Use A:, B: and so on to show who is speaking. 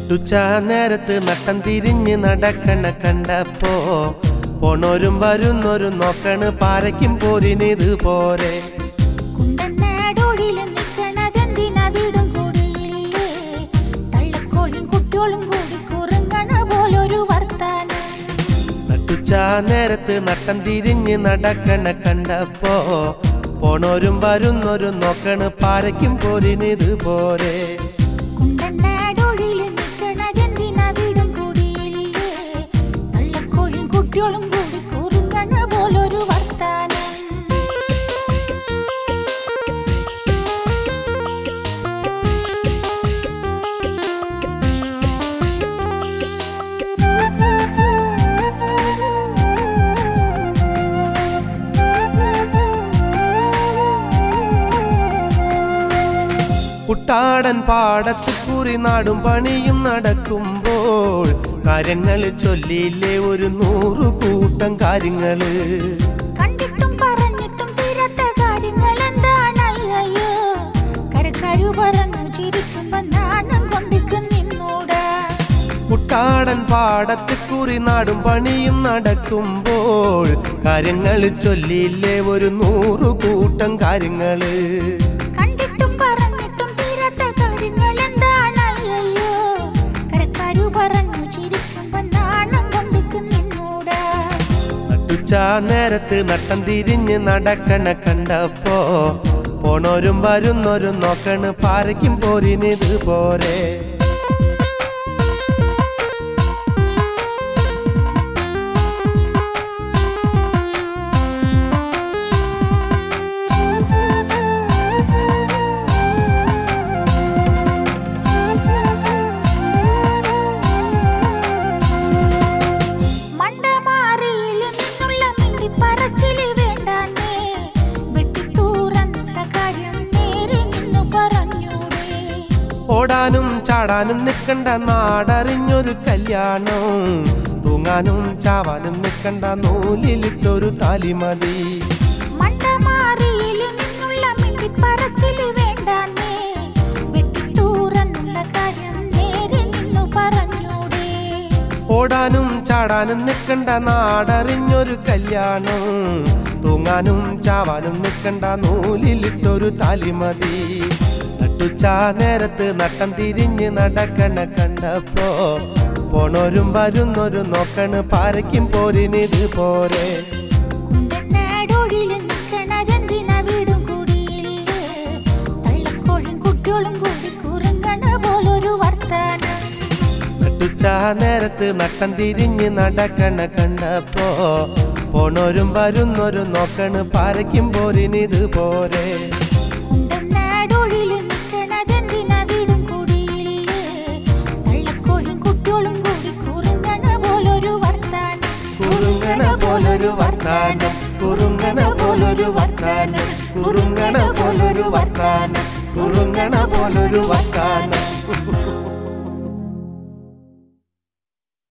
A: നട്ടുച്ച നേരത്ത് നട്ടം തിരിഞ്ഞ് നടക്കണ കണ്ടപ്പോ പോണോരും വരുന്നോരും നോക്കണ് പാരയ്ക്കും പോരിനിത് പോരെ
B: കുണ്ടനാടോടില് നിക്കണതെന്തിനാ വീടും കൂടിയില്ലേ തള്ളക്കോഴും കുട്ടിയോളും കൂടി കുറുങ്ങണ പോലൊരു വർത്താനം
A: നട്ടുച്ച നേരത്ത് നട്ടം തിരിഞ്ഞ് നടക്കണ കണ്ടപ്പോ പോണോരും വരുന്നോരും നോക്കണ് പാരയ്ക്കും പോരിനിത് പോരെ
B: കുണ്ടനാടോടില് നിക്കണതെന്തിനാ വീടും കൂടിയില്ലേ തള്ളക്കോഴും കുട്ടിയോളും കൂടി കുറുങ്ങണ പോലൊരു വർത്താനം
A: കുട്ടാടൻ പാടത്ത് കുറി നാടും പണിയും നടക്കുമ്പോൾ കാര്യങ്ങൾ ചൊല്ലിയില്ലേ ഒരു നൂറു കൂട്ടം കാര്യങ്ങള്
B: കണ്ടിട്ടും പറഞ്ഞിട്ടും തീരാത്ത കാര്യങ്ങൾ എന്താണ് അയ്യോ കരക്കാരു പറഞ്ഞു ചിരിക്കുമ്പോ നാണം കൊണ്ടിക്ക് നിന്നൂടാ
A: കുട്ടാടൻ പാടത്ത് കുറി നാടും പണിയും നടക്കുമ്പോൾ കാര്യങ്ങൾ ചൊല്ലിയില്ലേ ഒരു നൂറു കൂട്ടം കാര്യങ്ങള്
B: കണ്ടിട്ടും പറഞ്ഞിട്ടും തീരാത്ത കാര്യങ്ങൾ എന്താണ് അയ്യോ കരക്കാരു പറഞ്ഞു ചിരിക്കുമ്പോ നാണം കൊണ്ടിക്ക് നിന്നൂടാ
A: നട്ടുച്ച നേരത്ത് നട്ടം തിരിഞ്ഞ് നടക്കണ കണ്ടപ്പോ പോണോരും വരുന്നോരും നോക്കണ് പാരയ്ക്കും പോരിനിത് പോരെ
B: മണ്ടമാറിയിൽ നിന്നുള്ള മിണ്ടിപ്പറച്ചില് വേണ്ടാന്നേ വെട്ടിത്തൂറന്ന കാര്യം നേരെ നിന്നു പറഞ്ഞൂടേ
A: ഓടാനും ചാടാനും നിൽക്കണ്ട നാടറിഞ്ഞൊരു കല്യാണം തൂങ്ങാനും ചാവാനും നിൽക്കണ്ട നൂലിലിട്ടൊരു താലി മതി
B: മണ്ടമാറിയിൽ നിന്നുള്ള മിണ്ടിപ്പറച്ചില് വേണ്ടാന്നേ വെട്ടിത്തൂറന്നുള്ള കാര്യം നേരെ നിന്നു പറഞ്ഞൂടേ
A: ഓടാനും ചാടാനും നിൽക്കണ്ട നാടറിഞ്ഞൊരു കല്യാണം തൂങ്ങാനും ചാവാനും നിൽക്കണ്ട നൂലിലിട്ടൊരു താലി മതി നട്ടുച്ച നേരത്ത് നട്ടം തിരിഞ്ഞ് നടക്കണ കണ്ടപ്പോ പോണോരും വരുന്നോരും നോക്കണ് പാരയ്ക്കും പോരിനിത് പോരെ
B: കുണ്ടനാടോടില് നിക്കണതെന്തിനാ വീടും കൂടിയില്ലേ തള്ളക്കോഴും കുട്ടിയോളും കൂടി കുറുങ്ങണ പോലൊരു വർത്താനം
A: നട്ടുച്ച നേരത്ത് നട്ടം തിരിഞ്ഞ് നടക്കണ കണ്ടപ്പോ പോണോരും വരുന്നോരും നോക്കണ് പാരയ്ക്കും പോരിനിത് പോരെ
B: കുണ്ടനാടോടില് നിക്കണതെന്തിനാ വീടും കൂടിയില്ലേ തള്ളക്കോഴും കുട്ടിയോളും കൂടി കുറുങ്ങണ പോലൊരു വർത്താനം
A: കുറുങ്ങണ പോലൊരു വർത്താനം കുറുങ്ങണ പോലൊരു വർത്താനം കുറുങ്ങണ പോലൊരു വർത്താനം കുറുങ്ങണ പോലൊരു വർത്താനം